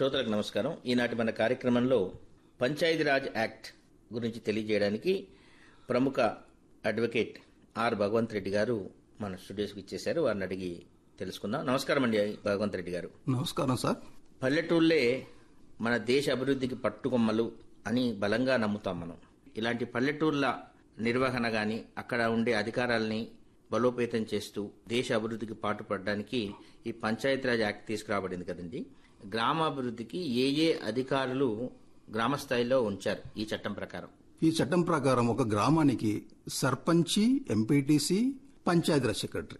శ్రోతలకు నమస్కారం ఈనాటి మన కార్యక్రమంలో పంచాయతీరాజ్ యాక్ట్ గురించి తెలియజేయడానికి ప్రముఖ అడ్వకేట్ ఆర్ భగవంత్ రెడ్డి గారు మన స్టూడియోస్కి ఇచ్చేశారు వారిని అడిగి తెలుసుకుందాం నమస్కారం అండి భగవంత్ రెడ్డి గారు నమస్కారం సార్ పల్లెటూళ్ళే మన దేశ అభివృద్ధికి పట్టుకొమ్మలు అని బలంగా నమ్ముతాం మనం ఇలాంటి పల్లెటూర్ల నిర్వహణ గాని అక్కడ ఉండే అధికారాల్ని బలోపేతం చేస్తూ దేశ అభివృద్ధికి పాటుపడడానికి ఈ పంచాయతీరాజ్ యాక్ట్ తీసుకురాబడింది కదండి గ్రామాభివృద్ధికి ఏ ఏ అధికారులు గ్రామ స్థాయిలో ఉంచారు ఈ చట్టం ప్రకారం ఈ చట్టం ప్రకారం ఒక గ్రామానికి సర్పంచి ఎంపీటీసీ పంచాయతీరాజ్ సెక్రటరీ